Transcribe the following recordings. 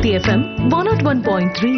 Bharati FM one not one point three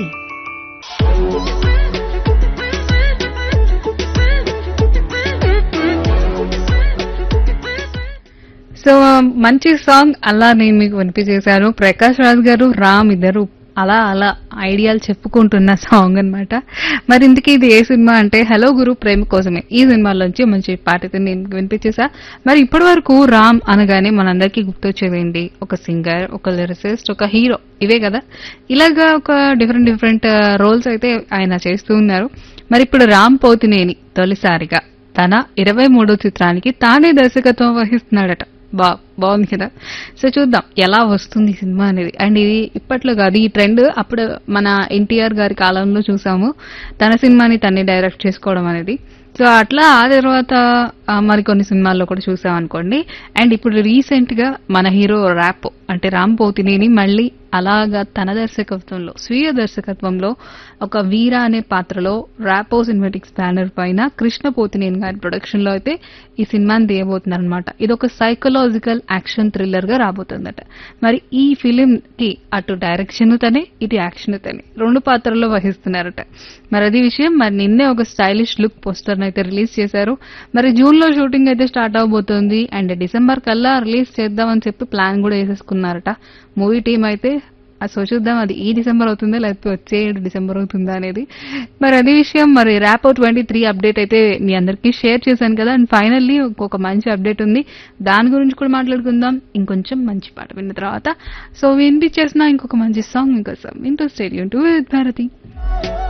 so మంచి song అలా నేను మీకు వినిపించేశాను ప్రకాష్ రాజ్ గారు రామ్ ఇద్దరు అలా అలా ఐడియాలు చెప్పుకుంటున్న సాంగ్ అన్నమాట మరి ఇంతకీ ఇది ఏ సినిమా అంటే హలో గురు ప్రేమ కోసమే ఈ సినిమాలోంచి మంచి పాట అయితే నేను మీకు వినిపించేసా మరి ఇప్పటి వరకు రామ్ అనగానే మనందరికీ గుర్తొచ్చేది ఏంటి ఒక సింగర్ ఒక లిరిసిస్ట్ ఒక హీరో ఇవే కదా ఇలాగా ఒక డిఫరెంట్ డిఫరెంట్ రోల్స్ అయితే ఆయన చేస్తూ ఉన్నారు మరి ఇప్పుడు రామ్ పోతినేని తొలిసారిగా తన ఇరవై మూడో చిత్రానికి తానే దర్శకత్వం వహిస్తున్నాడట బా బాగుంది కదా సో చూద్దాం ఎలా వస్తుంది ఈ సినిమా అనేది అండ్ ఇది ఇప్పట్లో కాదు ఈ ట్రెండ్ అప్పుడు మన ఎన్టీఆర్ గారి కాలంలో చూసాము తన సినిమాని తనే డైరెక్ట్ చేసుకోవడం అనేది సో అట్లా ఆ తర్వాత ఆ, మరికొన్ని సినిమాల్లో కూడా చూసాం అనుకోండి అండ్ ఇప్పుడు రీసెంట్ గా మన హీరో ర్యాప్ అంటే రామ్ పోతినేని మళ్ళీ అలాగా తన దర్శకత్వంలో స్వీయ దర్శకత్వంలో ఒక వీర అనే పాత్రలో ర్యాపో సినిమాటిక్స్ బ్యానర్ పైన కృష్ణ పోతినేని గారి ప్రొడక్షన్ లో అయితే ఈ సినిమాని తీయబోతున్నారు అనమాట ఇది ఒక సైకలాజికల్ యాక్షన్ థ్రిల్లర్ గా రాబోతుందట మరి ఈ ఫిలిం కి అటు డైరెక్షన్ తనే ఇటు యాక్షన్ తనే రెండు పాత్రల్లో వహిస్తున్నారట మరి అది విషయం మరి నిన్నే ఒక స్టైలిష్ లుక్ పోస్టర్ అయితే రిలీజ్ చేశారు మరి జూన్ లో షూటింగ్ అయితే స్టార్ట్ అవబోతోంది అండ్ డిసెంబర్ కల్లా రిలీజ్ చేద్దామని చెప్పి ప్లాన్ కూడా వేసేసుకున్నారట మూవీ టీం అయితే ఆ సో చూద్దాం అది ఈ డిసెంబర్ అవుతుందా లేకపోతే వచ్చే ఏడు డిసెంబర్ అవుతుందా అనేది మరి అదే విషయం మరి ర్యాపో ట్వంటీ త్రీ అప్డేట్ అయితే మీ అందరికీ షేర్ చేశాను కదా అండ్ ఫైనల్లీ ఒక మంచి అప్డేట్ ఉంది దాని గురించి కూడా మాట్లాడుకుందాం ఇంకొంచెం మంచి పాట విన్న తర్వాత సో వినిపించేసిన ఇంకొక మంచి సాంగ్ ఇంకోసం ఇంటూ స్టేడియం టు భారతి